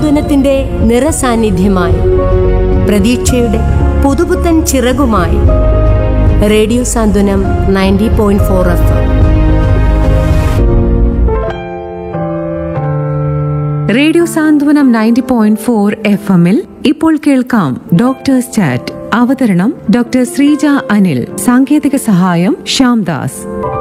സാന്ത്വനത്തിന്റെ നിറസാന്നിധ്യമായി പ്രതീക്ഷയുടെ പുതുപുത്തൻ ചിറകുമായി radio Santhwanam ninety point four F radio Santhwanam ninety point four F എമ്മിൽ ഇപ്പോൾ കേൾക്കാം ഡോക്ടേഴ്സ് ചാറ്റ് അവതരണം ഡോക്ടർ ശ്രീജ അനിൽ സാങ്കേതിക സഹായം ശ്യാംദാസ്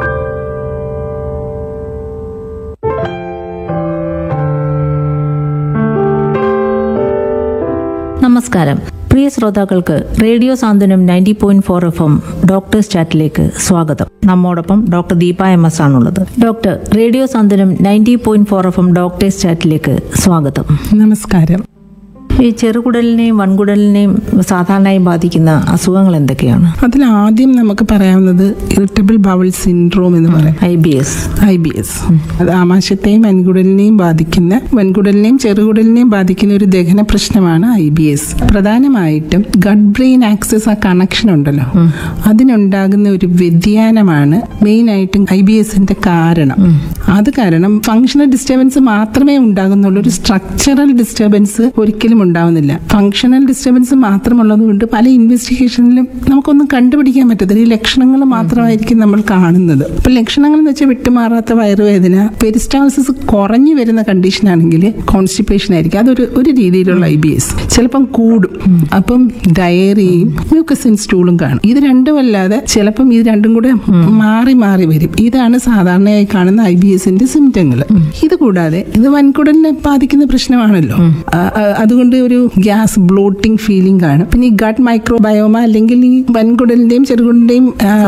നമസ്കാരം പ്രിയ ശ്രോതാക്കൾക്ക് radio Santhwanam ninety point four F M doctors ചാറ്റിലേക്ക് സ്വാഗതം നമ്മോടൊപ്പം ഡോക്ടർ ദീപ എം എസ് ആണുള്ളത് doctor radio Santhwanam ninety point four F M doctors ചാറ്റിലേക്ക് സ്വാഗതം നമസ്കാരം ഈ ചെറുകുടലിനെയും വൻകുടലിനെയും സാധാരണയായി ബാധിക്കുന്ന അസുഖങ്ങൾ എന്തൊക്കെയാണ് അതിൽ ആദ്യം നമുക്ക് പറയാവുന്നത് ഇറിറ്റബിൾ ബവൽ സിൻഡ്രോം എന്ന് പറയാം I B S I B S അത് ആമാശയത്തെയും വൻകുടലിനെയും ബാധിക്കുന്ന വൻകുടലിനെയും ചെറുകുടലിനെയും ബാധിക്കുന്ന ഒരു ദഹന പ്രശ്നമാണ് ഐ ബി എസ് പ്രധാനമായിട്ടും ഗഡ് ബ്രെയിൻ ആക്സസ് ആ കണക്ഷൻ ഉണ്ടല്ലോ അതിനുണ്ടാകുന്ന ഒരു വ്യതിയാനമാണ് മെയിൻ ആയിട്ടും ഐ ബി എസിന്റെ കാരണം അത് കാരണം ഫങ്ഷണൽ ഡിസ്റ്റർബൻസ് മാത്രമേ ഉണ്ടാകുന്നുള്ളൂ ഒരു സ്ട്രക്ചറൽ ഡിസ്റ്റർബൻസ് ഒരിക്കലും ഉണ്ടാവുന്നില്ല ഫങ്ഷണൽ ഡിസ്റ്റർബൻസ് മാത്രമുള്ളത് കൊണ്ട് പല ഇൻവെസ്റ്റിഗേഷനിലും നമുക്കൊന്നും കണ്ടുപിടിക്കാൻ പറ്റത്തില്ല ഈ ലക്ഷണങ്ങൾ മാത്രമായിരിക്കും നമ്മൾ കാണുന്നത് ഇപ്പൊ ലക്ഷണങ്ങൾ എന്ന് വെച്ചാൽ വിട്ടുമാറാത്ത വയറുവേദന പെരിസ്റ്റാൾസിസ് കുറഞ്ഞു വരുന്ന കണ്ടീഷൻ ആണെങ്കിൽ കോൺസ്റ്റിപ്പേഷൻ ആയിരിക്കും അതൊരു ഒരു രീതിയിലുള്ള ഐ ബി എസ് ചിലപ്പം കൂടും അപ്പം ഡയറിയും മ്യൂക്കസിൻ സ്റ്റൂളും കാണും ഇത് രണ്ടും അല്ലാതെ ചിലപ്പം ഇത് രണ്ടും കൂടെ മാറി മാറി വരും ഇതാണ് സാധാരണയായി കാണുന്ന ഐ ബി എസിന്റെ സിംറ്റങ്ങൾ ഇത് കൂടാതെ ഇത് വൻകുടലിനെ ബാധിക്കുന്ന പ്രശ്നമാണല്ലോ ആ, ആ, അതുകൊണ്ട് ഒരു ഗ്യാസ് ബ്ലോട്ടിംഗ് ഫീലിംഗ് കാണും പിന്നെ ഈ ഗട്ട് മൈക്രോബയോമ അല്ലെങ്കിൽ ഈ വൻകുടലിന്റെയും ചെറുകുടലിന്റെയും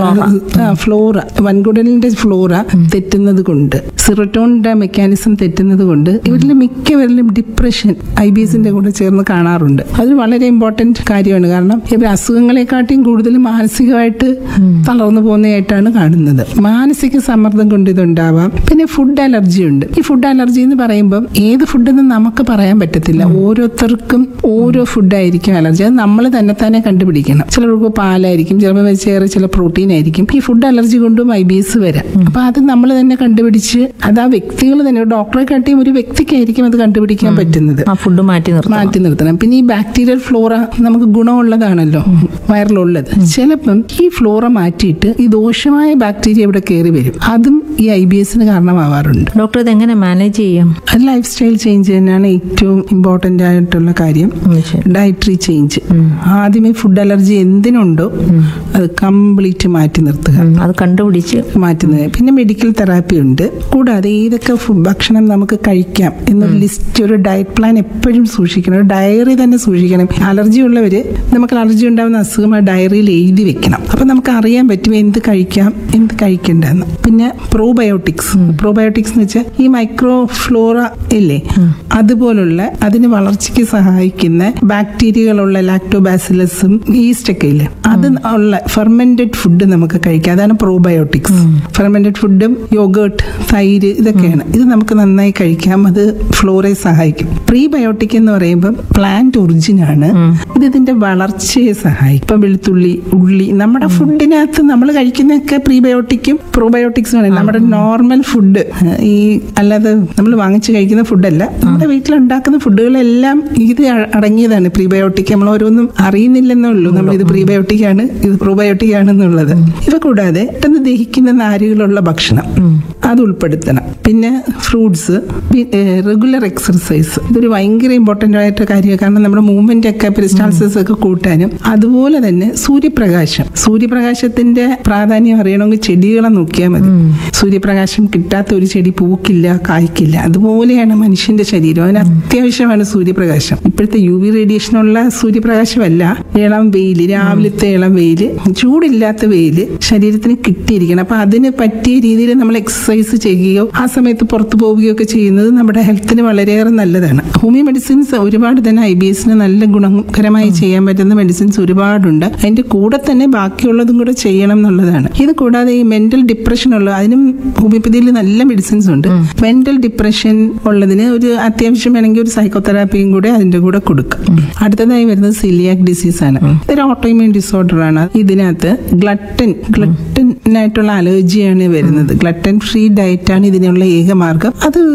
ഫ്ലോറ വൻകുടലിന്റെ ഫ്ലോറ തെറ്റുന്നത് കൊണ്ട് സിറട്ടോണിന്റെ മെക്കാനിസം തെറ്റുന്നത് കൊണ്ട് ഇവരിൽ മിക്കവരിലും ഡിപ്രഷൻ ഐ ബി എസിന്റെ കൂടെ ചേർന്ന് കാണാറുണ്ട് അത് വളരെ ഇമ്പോർട്ടന്റ് കാര്യമാണ് കാരണം ഇവർ അസുഖങ്ങളെക്കാട്ടിയും കൂടുതൽ മാനസികമായിട്ട് തളർന്നു പോകുന്നതായിട്ടാണ് കാണുന്നത് മാനസിക സമ്മർദ്ദം കൊണ്ട് ഇതുണ്ടാവാം പിന്നെ ഫുഡ് അലർജി ഉണ്ട് ഈ ഫുഡ് അലർജി എന്ന് പറയുമ്പോൾ ഏത് ഫുഡെന്ന് നമുക്ക് പറയാൻ പറ്റത്തില്ല ഓരോരുത്തർക്കും ഓരോ ഫുഡായിരിക്കും അലർജി അത് നമ്മൾ തന്നെ തന്നെ കണ്ടുപിടിക്കണം ചിലർക്ക് പാലായിരിക്കും ചിലപ്പോൾ വേറെ ചില പ്രോട്ടീൻ ആയിരിക്കും ഈ ഫുഡ് അലർജി കൊണ്ടും ഐ ബി എസ് വരാം അപ്പൊ അത് നമ്മൾ തന്നെ കണ്ടുപിടിച്ച് അത് ആ വ്യക്തികൾ തന്നെ ഒരു ഡോക്ടറെ കാട്ടിയും ഒരു വ്യക്തിക്കായിരിക്കും അത് കണ്ടുപിടിക്കാൻ പറ്റുന്നത് ആ ഫുഡ് മാറ്റി നിർത്തണം മാറ്റി നിർത്തണം പിന്നെ ഈ ബാക്ടീരിയൽ ഫ്ലോറ നമുക്ക് ഗുണമുള്ളതാണല്ലോ വയറിലുള്ളത് ചിലപ്പം ഈ ഫ്ലോറ മാറ്റിയിട്ട് ഈ ദോഷമായ ബാക്ടീരിയ ഇവിടെ കയറി വരും അതും ഈ ഐ ബി എസിന് കാരണമാവാറുണ്ട് ഡോക്ടർ ഇത് എങ്ങനെ മാനേജ് ചെയ്യാം അത് ലൈഫ് സ്റ്റൈൽ ചേഞ്ച് തന്നെയാണ് ഏറ്റവും ഇമ്പോർട്ടൻ്റ് ആയിട്ടുള്ള കാര്യം ഉം, ശരി. ഡയറ്ററി ചേഞ്ച് ആദ്യമേ ഫുഡ് അലർജി എന്തിനുണ്ടോ അത് കംപ്ലീറ്റ് മാറ്റി നിർത്തുക ഉം, അത് കണ്ടുപിടിച്ച് മാറ്റുന്നത് പിന്നെ മെഡിക്കൽ തെറാപ്പി ഉണ്ട് കൂടാതെ ഏതൊക്കെ ഫു- ഭക്ഷണം നമുക്ക് കഴിക്കാം എന്നൊരു ലിസ്റ്റ് ഒരു ഡയറ്റ് പ്ലാൻ എപ്പോഴും സൂക്ഷിക്കണം ഒരു ഡയറി തന്നെ സൂക്ഷിക്കണം അലർജി ഉള്ളവര് നമുക്ക് അലർജി ഉണ്ടാകുന്ന അസുഖം ആ ഡയറിയിൽ എഴുതി വെക്കണം അപ്പൊ നമുക്ക് അറിയാൻ പറ്റും എന്ത് കഴിക്കാം എന്ത് കഴിക്കണ്ടെന്ന് പിന്നെ പ്രോബയോട്ടിക്സ് പ്രോബയോട്ടിക്സ് എന്ന് വെച്ചാൽ ഈ മൈക്രോ ഫ്ലോറ ഇല്ലേ അതുപോലുള്ള അതിന് വളർച്ചയ്ക്ക് സഹായിക്കുന്ന ബാക്ടീരിയകളുള്ള ലാക്ടോബാസിലസും ഈസ്റ്റ് ഒക്കെ ഇല്ലേ അത് ഉള്ള ഫെർമെന്റഡ് ഫുഡ് നമുക്ക് കഴിക്കാം അതാണ് പ്രോബയോട്ടിക്സ് ഫെർമെന്റഡ് ഫുഡും യോഗേർട്ട് തൈര് ഇതൊക്കെയാണ് ഇത് നമുക്ക് നന്നായി കഴിക്കാം അത് ഫ്ലോറയെ സഹായിക്കും പ്രീബയോട്ടിക് എന്ന് പറയുമ്പോൾ പ്ലാന്റ് ഒറിജിൻ ആണ് ഇത് ഇതിന്റെ വളർച്ചയെ സഹായിക്കും ഇപ്പം വെളുത്തുള്ളി ഉള്ളി നമ്മുടെ ഫുഡിനകത്ത് നമ്മൾ കഴിക്കുന്നൊക്കെ പ്രീബയോട്ടിക്കും പ്രോബയോട്ടിക്സും ആണ് നമ്മുടെ നോർമൽ ഫുഡ് ഈ അല്ലാതെ നമ്മൾ വാങ്ങിച്ച് കഴിക്കുന്ന ഫുഡല്ല നമ്മുടെ വീട്ടിലുണ്ടാക്കുന്ന ഫുഡുകളെല്ലാം ഇത് അ- അടങ്ങിയതാണ് പ്രീബയോട്ടിക് നമ്മൾ ഓരോന്നും അറിയുന്നില്ലെന്നേ ഉള്ളൂ നമ്മൾ ഇത് പ്രീബയോട്ടിക് ആണ് ഇത് പ്രോബയോട്ടിക് ആണെന്നുള്ളത് ഇവ കൂടാതെ പെട്ടെന്ന് ദഹിക്കുന്ന നാരുകളുള്ള ഭക്ഷണം അത് ഉൾപ്പെടുത്തണം പിന്നെ ഫ്രൂട്ട്സ് റെഗുലർ എക്സർസൈസ് ഇതൊരു ഭയങ്കര ഇമ്പോർട്ടൻ്റ് ആയിട്ട് കാര്യമാണ് കാരണം നമ്മുടെ മൂവ്മെന്റ് ഒക്കെ പെരിസ്റ്റാൾസിസ് ഒക്കെ കൂട്ടാനും അതുപോലെ തന്നെ സൂര്യപ്രകാശം സൂര്യപ്രകാശത്തിന്റെ പ്രാധാന്യം അറിയണമെങ്കിൽ ചെടികളെ നോക്കിയാൽ മതി സൂര്യപ്രകാശം കിട്ടാത്ത ഒരു ചെടി പൂക്കില്ല കായ്ക്കില്ല അതുപോലെയാണ് മനുഷ്യന്റെ ശരീരം അതിന് അത്യാവശ്യമാണ് സൂര്യപ്രകാശം ഇപ്പോഴത്തെ യു വി റേഡിയേഷനുള്ള സൂര്യപ്രകാശമല്ല ഇളം വെയിൽ രാവിലത്തെ ഇളം വെയിൽ ചൂടില്ലാത്ത വെയിൽ ശരീരത്തിന് കിട്ടിയിരിക്കണം അപ്പൊ അതിന് പറ്റിയ രീതിയിൽ നമ്മൾ എക്സസൈസ് ചെയ്യുകയോ ആ സമയത്ത് പുറത്തു പോവുകയോ ഒക്കെ ചെയ്യുന്നത് നമ്മുടെ ഹെൽത്തിന് വളരെയേറെ നല്ലതാണ് ഹോമിയോ മെഡിസിൻസ് ഒരുപാട് തന്നെ ഐ ബി എസിന് നല്ല ഗുണകരമായി ചെയ്യാൻ പറ്റുന്ന മെഡിസിൻസ് ഒരുപാടുണ്ട് അതിന്റെ കൂടെ തന്നെ ബാക്കിയുള്ളതും കൂടെ ചെയ്യണം എന്നുള്ളതാണ് ഇത് കൂടാതെ ഈ മെന്റൽ ഡിപ്രഷൻ ഉള്ള അതിനും ഹോമിയോപ്പതിയിൽ നല്ല മെഡിസിൻസ് ഉണ്ട് മെന്റൽ ഡിപ്രഷൻ ഉള്ളതിന് ഒരു അത്യാവശ്യം വേണമെങ്കിൽ ഒരു സൈക്കോതെറാപ്പിയും കൂടെ അതിന്റെ കൂടെ കൊടുക്കും അടുത്തതായി വരുന്നത് സിലിയാക് ഡിസീസ് ആണ് ഇതൊരു ഓട്ടോയിമ്യൂൺ ഡിസോർഡർ ആണ് ഇതിനകത്ത് ഗ്ലട്ടൻ ഗ്ലട്ടനായിട്ടുള്ള അലർജിയാണ് വരുന്നത് ഗ്ലട്ടൻ ഫ്രീ ഡയറ്റ് ആണ് ഇതിനുള്ള ഏക മാർഗം അത്